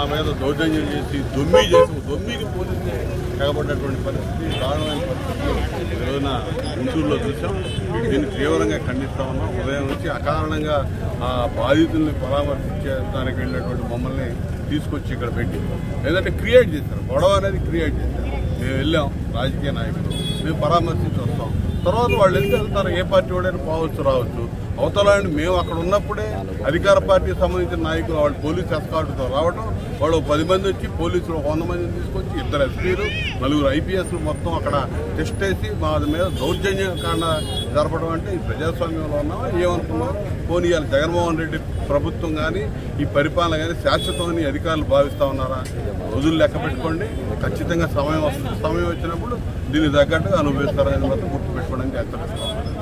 మీద దౌర్జన్యం చేసి దొమ్మి చేసి దొమ్మికి పోలీసులు తెగబడ్డటువంటి పరిస్థితి దారుణమైన పరిస్థితి ఈ రోజున గుంటూరులో చూసాం దీన్ని తీవ్రంగా ఖండిస్తా ఉన్నాం ఉదయం నుంచి అకారణంగా ఆ బాధితుల్ని పరామర్శించడానికి వెళ్ళినటువంటి మమ్మల్ని తీసుకొచ్చి ఇక్కడ పెట్టి లేదంటే క్రియేట్ చేశారు గొడవ అనేది క్రియేట్ చేశారు మేము వెళ్ళాం రాజకీయ నాయకులు మేము పరామర్శించి వస్తాం తర్వాత వాళ్ళు ఎందుకు వెళ్తారు ఏ పార్టీ వాడైనా పోవచ్చు రావచ్చు అవతలాంటి మేము అక్కడ ఉన్నప్పుడే అధికార పార్టీకి సంబంధించిన నాయకులు వాళ్ళు పోలీస్ ఎస్కార్ట్తో రావడం వాళ్ళు ఒక పది మంది వచ్చి పోలీసులు ఒక వంద మందిని తీసుకొచ్చి ఇద్దరు ఎస్పీలు నలుగురు ఐపీఎస్లు మొత్తం అక్కడ టెస్ట్ వేసి మా మీద దౌర్జన్య కాండ జరపడం అంటే ఈ ప్రజాస్వామ్యంలో ఉన్నామా ఏమనుకున్నాం పోనీ ఇవాళ జగన్మోహన్ రెడ్డి ప్రభుత్వం కానీ ఈ పరిపాలన కానీ శాశ్వతమని అధికారులు భావిస్తా ఉన్నారా రోజులు లెక్క పెట్టుకోండి ఖచ్చితంగా సమయం వస్తుంది సమయం వచ్చినప్పుడు దీనికి తగ్గట్టుగా అనుభవిస్తారని మాత్రం గుర్తుపెట్టుకోవడానికి హెచ్చరిస్తాం